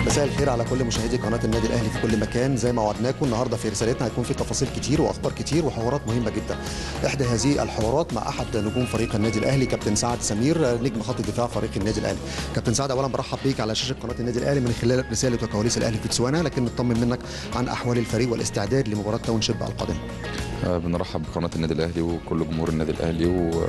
مساء الخير على كل مشاهدي قناه النادي الاهلي في كل مكان زي ما وعدناكم النهارده في رسالتنا هيكون في تفاصيل كتير واخبار كتير وحوارات مهمه جدا احدى هذه الحوارات مع احد نجوم فريق النادي الاهلي كابتن سعد سمير نجم خط دفاع فريق النادي الاهلي كابتن سعد اولا برحب بيك على شاشه قناه النادي الاهلي من خلال رساله وكواليس الاهلي في تسوانا لكن نطمن منك عن احوال الفريق والاستعداد لمباراه تاون شيب القادمه آه، بنرحب بقناة النادي الأهلي وكل جمهور النادي الأهلي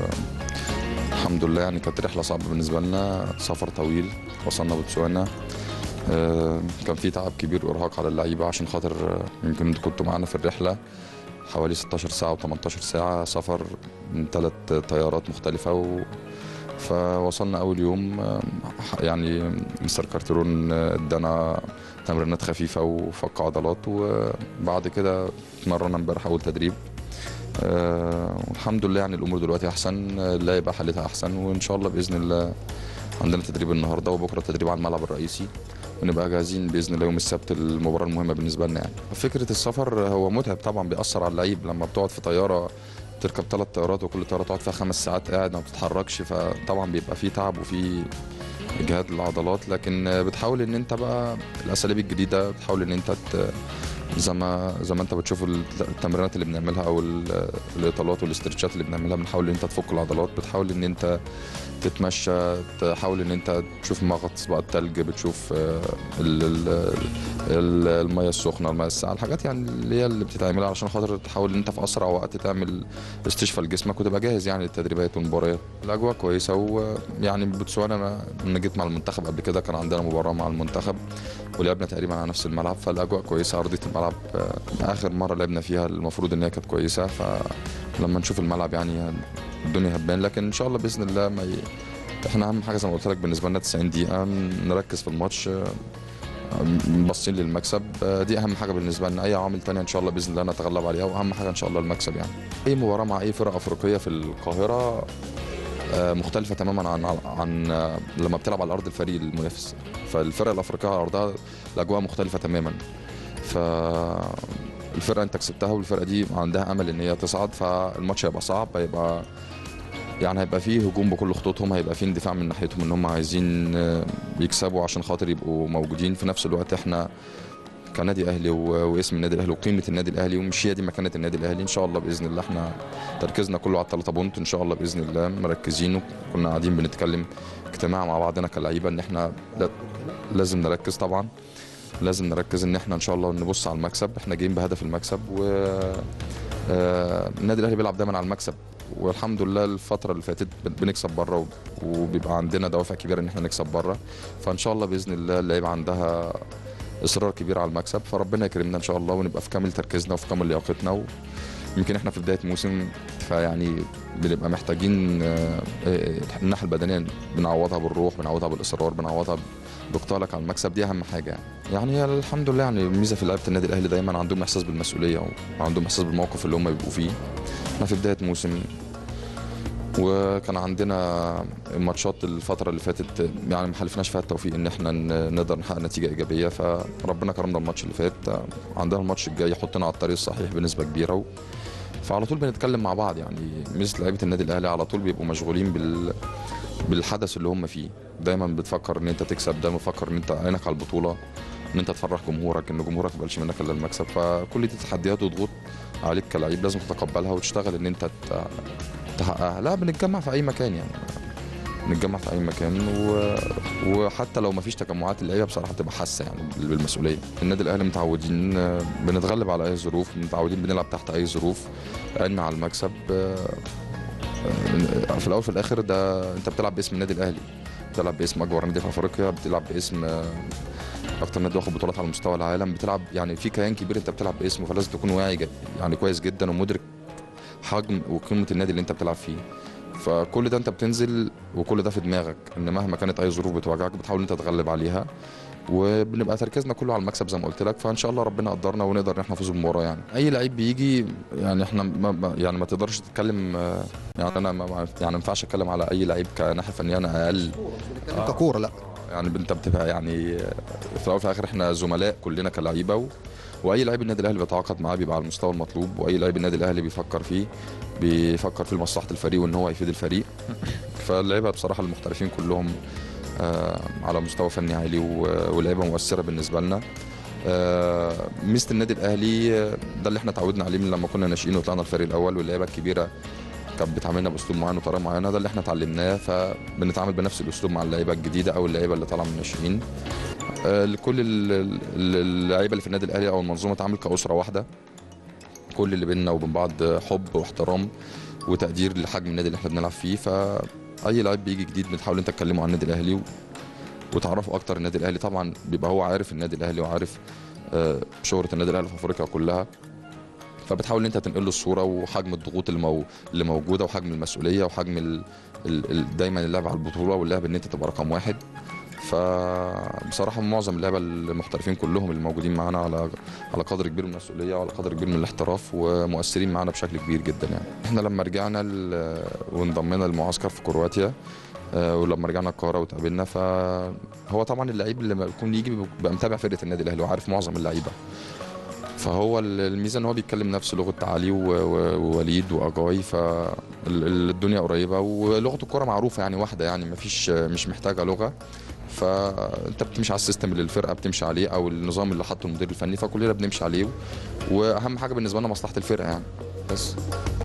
والحمد لله يعني كانت رحلة صعبة بالنسبة لنا سفر طويل وصلنا بوتسوانا آه، كان في تعب كبير وإرهاق على اللعيبة عشان خاطر آه، يمكن انتوا كنتوا معانا في الرحلة حوالي 16 ساعة و18 ساعة سفر من ثلاث طيارات مختلفة و فوصلنا أول يوم آه، يعني مستر كارترون آه، ادانا تمرينات خفيفة وفك عضلات وبعد كده اتمرنا امبارح أول تدريب آه، والحمد لله يعني الامور دلوقتي احسن آه، اللعيبه حالتها احسن وان شاء الله باذن الله عندنا تدريب النهارده وبكره تدريب على الملعب الرئيسي ونبقى جاهزين باذن الله يوم السبت المباراه المهمه بالنسبه لنا يعني فكره السفر هو متعب طبعا بيأثر على اللعيب لما بتقعد في طياره تركب ثلاث طيارات وكل طياره تقعد فيها خمس ساعات قاعد ما بتتحركش فطبعا بيبقى فيه تعب وفيه اجهاد للعضلات لكن آه، بتحاول ان انت بقى الاساليب الجديده بتحاول ان انت ت- زي ما زي ما انت بتشوف التمرينات اللي بنعملها او ال- الاطالات والاسترتشات اللي بنعملها بنحاول ان انت تفك العضلات بتحاول ان انت تتمشى تحاول ان انت تشوف مغطس بقى التلج بتشوف آه، ال- ال- ال- الميه السخنه الميه الساقعه الحاجات يعني اللي هي اللي بتتعمل علشان خاطر تحاول ان انت في اسرع وقت تعمل استشفاء لجسمك وتبقى جاهز يعني للتدريبات والمباريات الاجواء كويسه ويعني بوتسوانا انا لما جيت مع المنتخب قبل كده كان عندنا مباراه مع المنتخب ولعبنا تقريبا على نفس الملعب فالاجواء كويسه ارضيه الملعب آه، اخر مره لعبنا فيها المفروض ان هي كانت كويسه فلما نشوف الملعب يعني الدنيا هتبان لكن ان شاء الله باذن الله ما ي... احنا اهم حاجه زي ما قلت لك بالنسبه لنا 90 دقيقه نركز في الماتش آه، باصين للمكسب آه، دي اهم حاجه بالنسبه لنا اي عوامل تانية ان شاء الله باذن الله نتغلب عليها واهم حاجه ان شاء الله المكسب يعني اي مباراه مع اي فرقه افريقيه في القاهره آه، مختلفة تماما عن عن آه، لما بتلعب على ارض الفريق المنافس فالفرقة الافريقية على ارضها الاجواء مختلفة تماما فالفرقة انت كسبتها والفرقة دي عندها امل ان هي تصعد فالماتش هيبقى صعب هيبقى يعني هيبقى فيه هجوم بكل خطوطهم هيبقى فيه اندفاع من ناحيتهم ان هم عايزين آه، يكسبوا عشان خاطر يبقوا موجودين في نفس الوقت احنا كنادي اهلي و- واسم النادي الاهلي وقيمه النادي الاهلي ومش هي دي مكانه النادي الاهلي ان شاء الله باذن الله احنا تركيزنا كله على الثلاثه بونت ان شاء الله باذن الله مركزين كنا قاعدين بنتكلم اجتماع مع بعضنا كلعيبه ان احنا لا- لازم نركز طبعا لازم نركز ان احنا ان شاء الله نبص على المكسب احنا جايين بهدف المكسب و آه، النادي الاهلي بيلعب دايما على المكسب والحمد لله الفترة اللي فاتت بن- بنكسب بره وب- وبيبقى عندنا دوافع كبيرة ان احنا نكسب بره فان شاء الله باذن الله اللعيبة عندها اصرار كبير على المكسب فربنا يكرمنا ان شاء الله ونبقى في كامل تركيزنا وفي كامل لياقتنا ويمكن احنا في بدايه موسم فيعني بنبقى محتاجين آه، آه، الناحيه البدنيه بنعوضها بالروح بنعوضها بالاصرار بنعوضها بقتالك على المكسب دي اهم حاجه يعني يعني هي الحمد لله يعني الميزه في لعيبه النادي الاهلي دايما عندهم احساس بالمسؤوليه وعندهم احساس بالموقف اللي هم بيبقوا فيه احنا في بدايه موسم وكان عندنا ماتشات الفترة اللي فاتت يعني ما حلفناش فيها التوفيق ان احنا ن- نقدر نحقق نتيجة ايجابية فربنا كرمنا الماتش اللي فات عندنا الماتش الجاي يحطنا على الطريق الصحيح بنسبة كبيرة و... فعلى طول بنتكلم مع بعض يعني مثل لعيبة النادي الاهلي على طول بيبقوا مشغولين بال بالحدث اللي هم فيه دايما بتفكر ان انت تكسب دايما بتفكر ان انت عينك على البطولة ان انت تفرح جمهورك ان جمهورك ما يقبلش منك الا المكسب فكل دي تحديات وضغوط عليك كلاعب لازم تتقبلها وتشتغل ان انت ت... تحققها لا بنتجمع في اي مكان يعني نتجمع في اي مكان و... وحتى لو ما فيش تجمعات اللعيبه بصراحه تبقى حاسه يعني بال- بالمسؤوليه النادي الاهلي متعودين آه، بنتغلب على اي ظروف متعودين بنلعب تحت اي ظروف عنا على المكسب آه، آه، في الاول في الاخر ده انت بتلعب باسم النادي الاهلي بتلعب باسم اكبر نادي في افريقيا بتلعب باسم آه، اكتر نادي واخد بطولات على مستوى العالم بتلعب يعني في كيان كبير انت بتلعب باسمه فلازم تكون واعي جد يعني كويس جدا ومدرك حجم وقيمه النادي اللي انت بتلعب فيه فكل ده انت بتنزل وكل ده في دماغك ان مهما كانت اي ظروف بتواجهك بتحاول انت تتغلب عليها وبنبقى تركيزنا كله على المكسب زي ما قلت لك فان شاء الله ربنا قدرنا ونقدر ان احنا نفوز بالمباراه يعني اي لعيب بيجي يعني احنا ما ما- يعني ما تقدرش تتكلم آه، يعني انا ما- ما- يعني ما ينفعش اتكلم على اي لعيب كناحيه فنيه انا اقل بنتكلم ككوره لا يعني انت بتبقى يعني في الاول وفي الاخر احنا زملاء كلنا كلعيبه و... واي لعيب النادي الاهلي بيتعاقد معاه بيبقى على المستوى المطلوب واي لعيب النادي الاهلي بيفكر فيه بيفكر في مصلحه الفريق وان هو يفيد الفريق فاللعيبه بصراحه المحترفين كلهم آه، على مستوى فني عالي و- ولاعيبه مؤثره بالنسبه لنا آه، ميزه النادي الاهلي آه، ده اللي احنا اتعودنا عليه من لما كنا ناشئين وطلعنا الفريق الاول واللعيبه الكبيره كانت بتعاملنا باسلوب معين وطريقه معينه ده اللي احنا اتعلمناه فبنتعامل بنفس الاسلوب مع اللعيبه الجديده او اللعيبه اللي طالعه من الناشئين آه، لكل ال- ال- اللعيبه اللي في النادي الاهلي او المنظومه تعامل كاسره واحده كل اللي بيننا وبين بعض حب واحترام وتقدير لحجم النادي اللي احنا بنلعب فيه فاي لعيب بيجي جديد بتحاولوا انت تكلموا عن النادي الاهلي و... وتعرفوا اكتر النادي الاهلي طبعا بيبقى هو عارف النادي الاهلي وعارف آه، شهره النادي الاهلي في افريقيا كلها فبتحاول ان انت تنقل له الصوره وحجم الضغوط اللي, مو... اللي موجوده وحجم المسؤوليه وحجم ال... ال... ال... دايما اللعب على البطوله واللعب ان انت تبقى رقم واحد فبصراحه معظم اللعيبه المحترفين كلهم اللي موجودين معانا على على قدر كبير من المسؤوليه وعلى قدر كبير من الاحتراف ومؤثرين معانا بشكل كبير جدا يعني احنا لما رجعنا ال- وانضمينا المعسكر في كرواتيا آه، ولما رجعنا القاهره وتقابلنا فهو طبعا اللعيب اللي لما بيكون يجي بيبقى متابع فرقه النادي الاهلي وعارف معظم اللعيبه فهو ال- الميزه ان هو بيتكلم نفس لغه علي و- و- ووليد واجاي فالدنيا قريبه ولغه الكره معروفه يعني واحده يعني مفيش مش محتاجه لغه فانت بتمشي على السيستم اللي الفرقه بتمشي عليه او النظام اللي حاطه المدير الفني فكلنا بنمشي عليه واهم حاجه بالنسبه لنا مصلحه الفرقه يعني بس